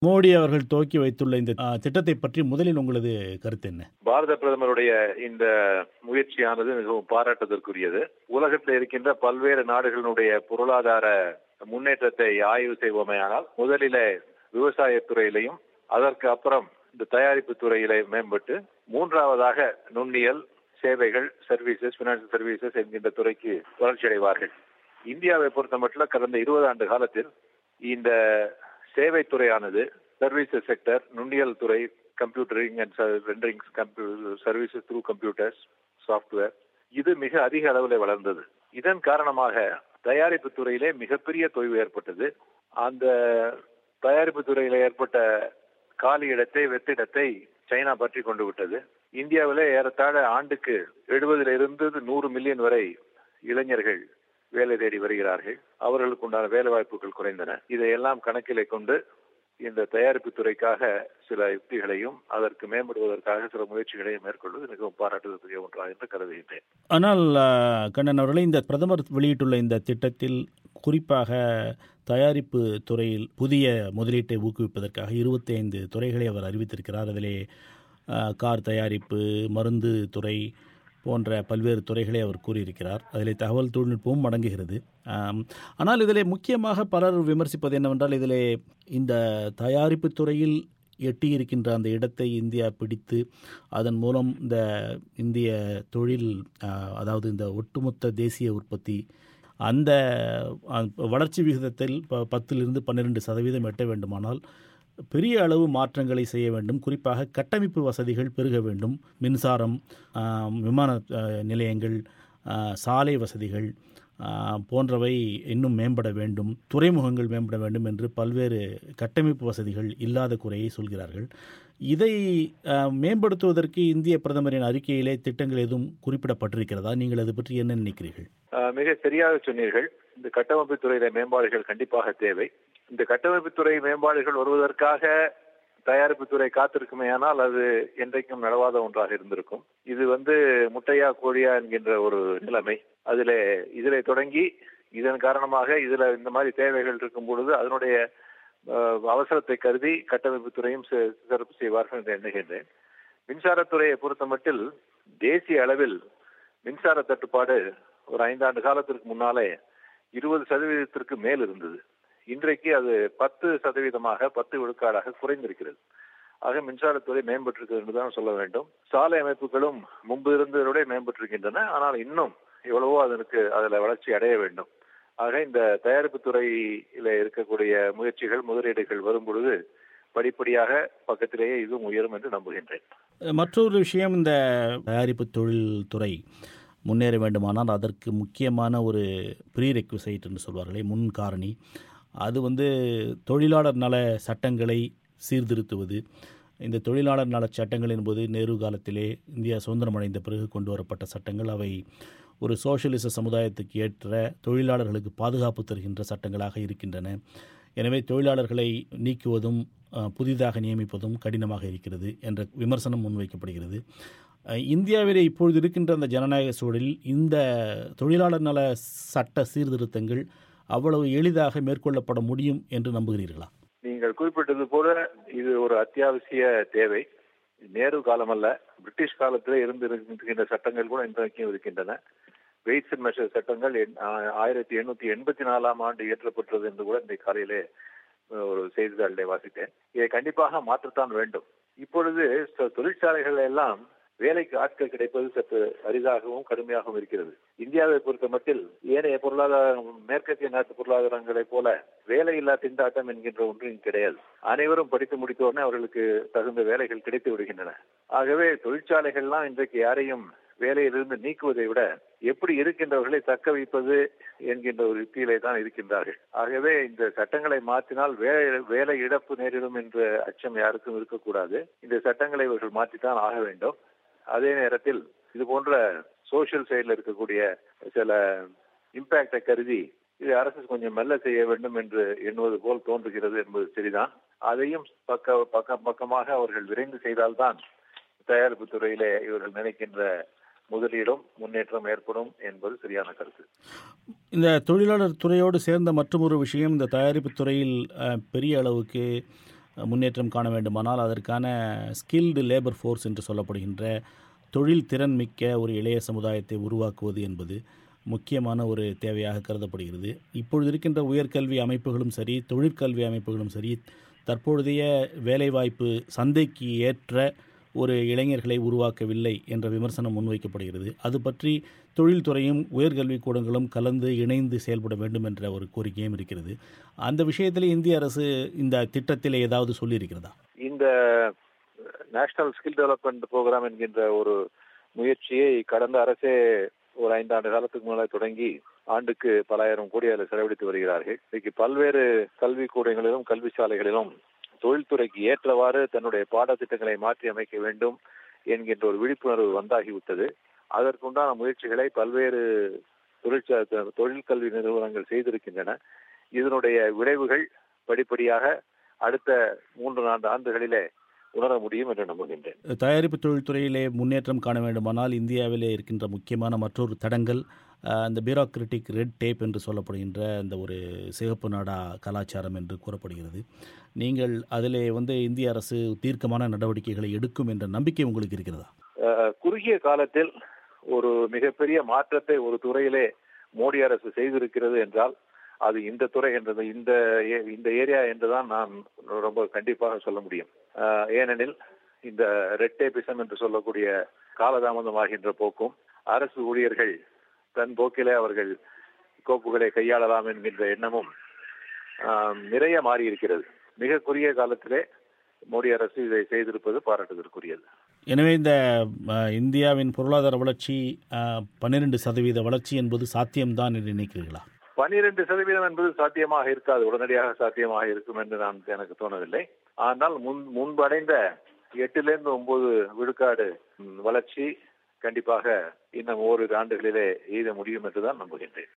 மோடி அவர்கள் துவக்கி வைத்துள்ள இந்த அஹ், திட்டத்தை பற்றி முதலில் உங்களது கருத்து என்ன பாரத பிரதமருடைய இந்த முயற்சியானது மிகவும் பாராட்டுதற்குரியது உலகத்தில் இருக்கின்ற பல்வேறு நாடுகளினுடைய பொருளாதார முன்னேற்றத்தை ஆய்வு செய்வோமேயானால் முதலிலே விவசாயத்துறையிலையும் அதற்கு அப்புறம் இந்த தயாரிப்பு துறையிலே மேம்பட்டு மூன்றாவதாக நுண்ணியல் சேவைகள் சர்வீசஸ் பினான்சியல் சர்வீசஸ் என்கின்ற துறைக்கு வளர்ச்சி அடைவார்கள் இந்தியாவை பொறுத்த மட்டும் கடந்த இருபது ஆண்டு காலத்தில் இந்த சேவை துறையானது சர்வீசஸ் செக்டர் நுண்ணியல் துறை computing and rendering services through computers software இது மிக அதிக அளவில் வளர்ந்தது இதன் காரணமாக தயாரிப்பு துறையிலே மிகப்பெரிய தொய்வு ஏற்பட்டது அந்த தயாரிப்பு துறையில ஏற்பட்ட காலி இடத்தை வெற்றிடத்தை சைனா பற்றி கொண்டு விட்டது இந்தியாவிலே ஏறத்தாழ ஆண்டுக்கு எழுபதுல இருந்து நூறு மில்லியன் வரை இளைஞர்கள் வேலை தேடி வருகிறார்கள் அவர்களுக்கு உண்டான வேலை வாய்ப்புகள் குறைந்தன இதையெல்லாம் கணக்கிலே கொண்டு இந்த தயாரிப்பு துறைக்காக சில யுக்திகளையும் அதற்கு மேம்படுவதற்காக சில முயற்சிகளையும் மேற்கொள்வது மிகவும் பாராட்டுவதற்குரிய ஒன்றாக என்று கருதுகின்றேன் ஆனால் அஹ், கண்ணன் அவர்களே இந்த பிரதமர் வெளியிட்டுள்ள இந்த திட்டத்தில் குறிப்பாக தயாரிப்பு துறையில் புதிய முதலீட்டை ஊக்குவிப்பதற்காக 25 துறைகளை அவர் அறிவித்திருக்கிறார் அதிலே அஹ், கார் தயாரிப்பு மருந்து துறை போன்ற பல்வேறு துறைகளை அவர் கூறியிருக்கிறார் அதிலே தகவல் தொழில்நுட்பமும் அடங்குகிறது ஆம், ஆனால் இதிலே முக்கியமாக பலர் விமர்சிப்பது என்னவென்றால் இதிலே இந்த தயாரிப்பு துறையில் எட்டியிருக்கின்ற அந்த இடத்தை இந்தியா பிடித்து அதன் மூலம் இந்த இந்திய தொழில் ஆஹ், அதாவது இந்த ஒட்டுமொத்த தேசிய உற்பத்தி அந்த அஹ், வளர்ச்சி விகிதத்தில் ப பத்திலிருந்து பன்னிரெண்டு சதவீதம் எட்ட வேண்டுமானால் பெரிய அளவு மாற்றங்களை செய்ய வேண்டும் குறிப்பாக கட்டமைப்பு வசதிகள் பெருக வேண்டும் மின்சாரம் ஆஹ், விமான ஆஹ், நிலையங்கள் ஆஹ், சாலை வசதிகள் ஆஹ், போன்றவை இன்னும் மேம்பட வேண்டும் துறைமுகங்கள் மேம்பட வேண்டும் என்று பல்வேறு கட்டமைப்பு வசதிகள் இல்லாத குறையை சொல்கிறார்கள் இதை ஆஹ், மேம்படுத்துவதற்கு இந்திய பிரதமரின் அறிக்கையிலே திட்டங்கள் எதுவும் குறிப்பிடப்பட்டிருக்கிறதா நீங்கள் அது பற்றி என்ன நினைக்கிறீர்கள் ஆஹ் மிக சரியாக சொன்னீர்கள் இந்த கட்டமைப்பு துறையில மேம்பாடுகள் கண்டிப்பாக தேவை இந்த கட்டமைப்பு துறை மேம்பாடுகள் வருவதற்காக தயாரிப்பு துறை காத்திருக்குமேயானால் அது என்றைக்கும் நடவாத ஒன்றாக இருந்திருக்கும் இது வந்து முட்டையா கோழியா என்கின்ற ஒரு நிலைமை அதிலே இதிலே தொடங்கி இதன் காரணமாக இதுல இந்த மாதிரி தேவைகள் இருக்கும் பொழுது அதனுடைய ஆஹ், அவசரத்தை கருதி கட்டமைப்பு துறையும் சி- சிறப்பு செய்வார்கள் என்று எண்ணுகின்றேன் மின்சாரத்துறையை பொறுத்தமட்டில் தேசிய அளவில் மின்சார தட்டுப்பாடு ஒரு ஐந்தாண்டு காலத்திற்கு முன்னாலே இருபது சதவீதத்திற்கு மேல் இருந்தது இன்றைக்கு அது பத்து சதவீதமாக பத்து விழுக்காடாக குறைந்திருக்கிறது ஆக மின்சாரத்துறை மேம்பட்டிருக்கிறது என்றுதான் சொல்ல வேண்டும் சாலை அமைப்புகளும் முன்பு இருந்ததை விட மேம்பட்டிருக்கின்றன ஆனால் இன்னும் எவ்வளவோ அதற்கு அதுல வளர்ச்சி அடைய வேண்டும் ஆக இந்த தயாரிப்பு துறையில இருக்கக்கூடிய முயற்சிகள் முதலீடுகள் வரும் பொழுது படிப்படியாக பக்கத்திலேயே இதுவும் உயரும் என்று நம்புகின்றேன் மற்றொரு விஷயம் இந்த தயாரிப்பு தொழில்துறை முன்னேற வேண்டுமானால் அதற்கு முக்கியமான ஒரு ப்ரீ ரெக்விசைட் என்று சொல்வார்களே முன் காரணி அது வந்து தொழிலாளர் நல சட்டங்களை சீர்திருத்துவது இந்த தொழிலாளர் நல சட்டங்கள் என்பது நேரு காலத்திலே இந்தியா சுதந்திரம் அடைந்த பிறகு கொண்டு வரப்பட்ட சட்டங்கள் அவை ஒரு சோஷலிச சமுதாயத்துக்கு ஏற்ற தொழிலாளர்களுக்கு பாதுகாப்பு தருகின்ற சட்டங்களாக இருக்கின்றன எனவே தொழிலாளர்களை நீக்குவதும் அஹ், புதிதாக நியமிப்பதும் கடினமாக இருக்கிறது என்ற விமர்சனம் முன்வைக்கப்படுகிறது அஹ், இந்தியாவிலே இப்பொழுது இருக்கின்ற அந்த ஜனநாயக சூழலில் இந்த தொழிலாளர் நல சட்ட சீர்திருத்தங்கள் அவ்வளவு எளிதாக மேற்கொள்ளப்பட முடியும் என்று நம்புகிறீர்களா நீங்கள் குறிப்பிட்டது போல இது ஒரு அத்தியாவசிய தேவை நேரு காலம் அல்ல பிரிட்டிஷ் காலத்திலே இருந்து இருக்கின்ற சட்டங்கள் கூட இன்றைக்கும் இருக்கின்றன வெயிட்ஸ் அண்ட் மெஷர் சட்டங்கள் எண்- ஆ- ஆயிரத்தி எண்ணூத்தி எண்பத்தி நாலாம் ஆண்டு இயற்றப்பட்டது என்று கூட இந்த காலையிலே அஹ், ஒரு செய்தித்தாளிலே வாசித்தேன் இதை கண்டிப்பாக மாற்றத்தான் வேண்டும் இப்பொழுது ச- தொழிற்சாலைகள் எல்லாம் வேலைக்கு ஆட்கள் கிடைப்பது சற்று அரிதாகவும் கடுமையாகவும் இருக்கிறது இந்தியாவை பொறுத்த மட்டில் ஏனைய பொருளாதார மேற்கத்திய நாட்டு பொருளாதாரங்களைப் போல வேலையில்லா திண்டாட்டம் என்கின்ற ஒன்று இங்கு கிடையாது அனைவரும் படித்து முடித்த உடனே அவர்களுக்கு தகுந்த வேலைகள் கிடைத்து விடுகின்றன ஆகவே தொழிற்சாலைகள்லாம் இன்றைக்கு யாரையும் வேலையிலிருந்து நீக்குவதை விட எப்படி இருக்கின்றவர்களை தக்க வைப்பது என்கின்ற ஒரு யுக்தியிலே தான் இருக்கின்றார்கள் ஆகவே இந்த சட்டங்களை மாற்றினால் வேலை வேலை இழப்பு நேரிடும் என்ற அச்சம் யாருக்கும் இருக்கக்கூடாது இந்த சட்டங்களை இவர்கள் மாற்றித்தான் ஆக வேண்டும் அதே நேரத்தில் இது போன்ற சோஷியல் சைடில் இருக்கக்கூடிய சில இம்பாக்டை கருதி இது அரசு கொஞ்சம் மெல்ல செய்ய வேண்டும் என்று எண்ணுவது போல் தோன்றுகிறது என்பது சரிதான் அதையும் பக்க பக்கம் பக்கமாக அவர்கள் விரைந்து செய்தால்தான் தயாரிப்பு துறையிலே இவர்கள் நினைக்கின்ற முதலீடும் முன்னேற்றம் ஏற்படும் என்பது சரியான கருத்து இந்த தொழிலாளர் துறையோடு சேர்ந்த மற்றொரு விஷயம் இந்த தயாரிப்பு துறையில் அஹ், பெரிய அளவுக்கு முன்னேற்றம் காண வேண்டுமானால் அதற்கான ஸ்கில்டு லேபர் ஃபோர்ஸ் என்று சொல்லப்படுகின்ற தொழில் திறன் மிக்க ஒரு இளைய சமுதாயத்தை உருவாக்குவது என்பது முக்கியமான ஒரு தேவையாக கருதப்படுகிறது இப்பொழுது இருக்கின்ற உயர்கல்வி அமைப்புகளும் சரி தொழிற்கல்வி அமைப்புகளும் சரி தற்பொழுதைய வேலைவாய்ப்பு சந்தைக்கு ஏற்ற ஒரு இளைஞர்களை உருவாக்கவில்லை என்ற விமர்சனம் முன்வைக்கப்படுகிறது அது பற்றி தொழில்துறையும் உயர்கல்விக் கூடங்களும் கலந்து இணைந்து செயல்பட வேண்டும் என்ற ஒரு கோரிக்கையும் இருக்கிறது அந்த விஷயத்தில் இந்திய அரசு இந்த திட்டத்தில் ஏதாவது சொல்லியிருக்கிறதா இந்த நேஷனல் ஸ்கில் டெவலப்மெண்ட் ப்ரோக்ராம் என்கின்ற ஒரு முயற்சியை கடந்த அரசே ஒரு ஐந்தாண்டு காலத்துக்கு முன்னால் தொடங்கி ஆண்டுக்கு பலாயிரம் கோடி அதில் செலவழித்து வருகிறார்கள் இன்னைக்கு பல்வேறு கல்வி கூடங்களிலும் கல்வி சாலைகளிலும் தொழில்துறைக்கு ஏற்றவாறு தன்னுடைய பாடத்திட்டங்களை மாற்றி அமைக்க வேண்டும் என்கின்ற ஒரு விழிப்புணர்வு வந்தாகிவிட்டது அதற்குண்டான முயற்சிகளை பல்வேறு தொழிற்சா தொழில் கல்வி நிறுவனங்கள் செய்திருக்கின்றன இதனுடைய விளைவுகள் படிப்படியாக அடுத்த மூன்று நான்கு ஆண்டுகளிலே உணர முடியும் என்று நம்புகின்றேன் தயாரிப்பு தொழில்துறையிலே முன்னேற்றம் காண வேண்டுமானால் இந்தியாவிலே இருக்கின்ற முக்கியமான மற்றொரு தடங்கள் அந்த பியூரோக்ரட்டிக் ரெட் டேப் என்று சொல்லப்படுகின்ற அந்த ஒரு சிகப்பு நாடா கலாச்சாரம் என்று கூறப்படுகிறது நீங்கள் அதிலே வந்து இந்திய அரசு தீர்க்கமான நடவடிக்கைகளை எடுக்கும் என்ற நம்பிக்கை உங்களுக்கு இருக்கிறதா குறுகிய காலத்தில் ஒரு மிகப்பெரிய மாற்றத்தை ஒரு துறையிலே மோடி அரசு செய்திருக்கிறது என்றால் அது இந்த துறை என்றது இந்த இந்த ஏரியா என்றுதான் நான் ரொம்ப கண்டிப்பாக சொல்ல முடியும் ஏனெனில் இந்த ரெட்டேபிசம் என்று சொல்லக்கூடிய காலதாமதமாகின்ற போக்கும் அரசு ஊழியர்கள் தன் போக்கிலே அவர்கள் கோப்புகளை கையாளலாம் என்கின்ற எண்ணமும் நிறைய மாறி இருக்கிறது மிக குறுகிய காலத்திலே மோடி அரசு இதை செய்திருப்பது பாராட்டுதற்குரியது எனவே இந்த இந்தியாவின் பொருளாதார வளர்ச்சி பன்னிரெண்டு சதவீத வளர்ச்சி என்பது சாத்தியம்தான் என்று நினைக்கிறீர்களா பனிரெண்டு சதவீதம் என்பது சாத்தியமாக இருக்காது உடனடியாக சாத்தியமாக இருக்கும் என்று நான் எனக்கு தோணவில்லை ஆனால் முன் முன்படைந்த எட்டிலிருந்து ஒன்பது விழுக்காடு வளர்ச்சி கண்டிப்பாக இன்னும் ஓரிரு ஆண்டுகளிலே எய்த முடியும் என்றுதான் நம்புகின்றேன்